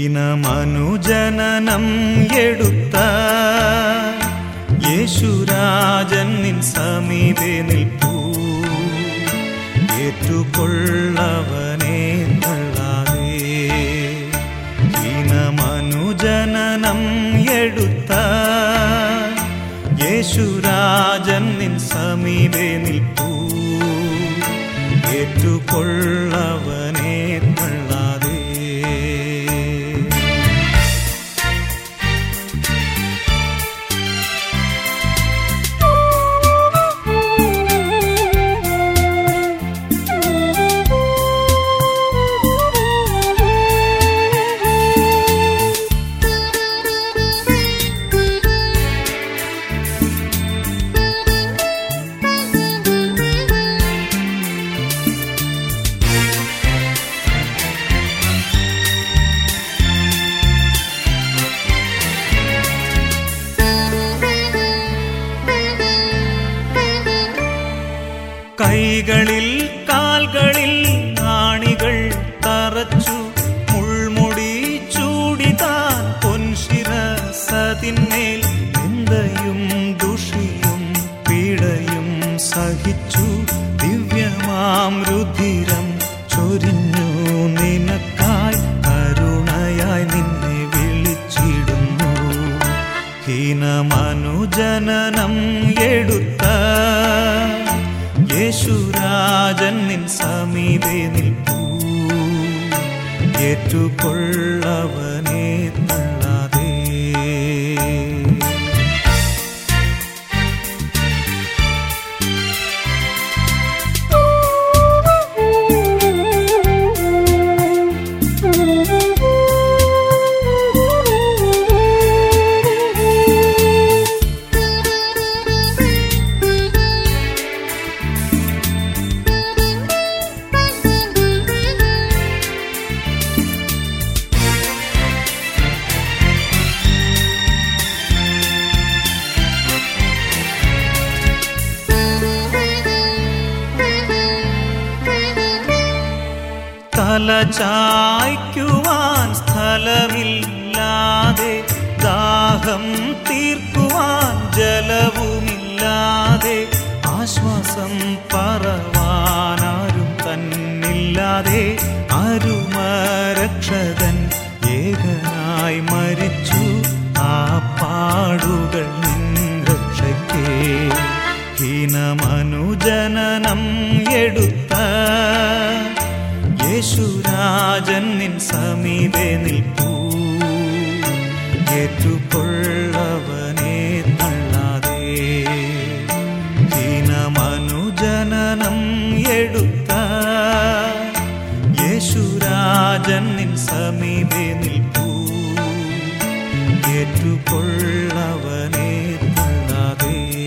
ഹീനമനുജനനം എടുത്ത യേശുരാജൻ നിൻ സമീപേ നിൽപ്പൂ ഏറ്റുകൊള്ളവനെ തള്ളാതെ ഹീനമനുജനനം എടുത്ത യേശുരാജൻ നിൻ സമീപേ നിൽപ്പൂ ഏറ്റുകൊള്ളവനെ തള്ളാതെ കൈകളിൽ കാൽകളിൽ ആണികൾ തറച്ചു മുൾമുടി ചൂടിതാൻ പൊൻശിരസതിന്മേൽ നിന്ദയും ദുഷിയും പീഡയും സഹിച്ചു ദിവ്യമാം രുധിരം ചൊരിഞ്ഞു നിനക്കായി കരുണയായി നിന്നെ വിളിച്ചിടുന്നു ഹീനമനുജനനം എടുത്ത യേശുരാജൻ നിൻ സമീപേ നിൽപ്പൂ ഏറ്റുകൊള്ളവനെ തള്ളാതെ തല ചായ്ക്കുവാൻ സ്ഥലമില്ലാതെ ദാഹം തീർക്കുവാൻ ജലവുമില്ലാതെ ആശ്വാസം പറവാനാരും തന്നില്ലാതെ അരുമരക്ഷകൻ ഏകനായി മരിച്ചു ആ പാടുകൾ നിൻ രക്ഷയ്ക്കേ ഹീനമനുജനനം എടുത്ത യേശുരാജൻ നിൻ സമീപേ നിൽപ്പൂ ഏറ്റുകൊള്ളവനെ തള്ളാതെ ഹീനമനുജനനം എടുത്ത യേശുരാജൻ നിൻ സമീപേ നിൽപ്പൂ ഏറ്റുകൊള്ളവനെ തള്ളാതെ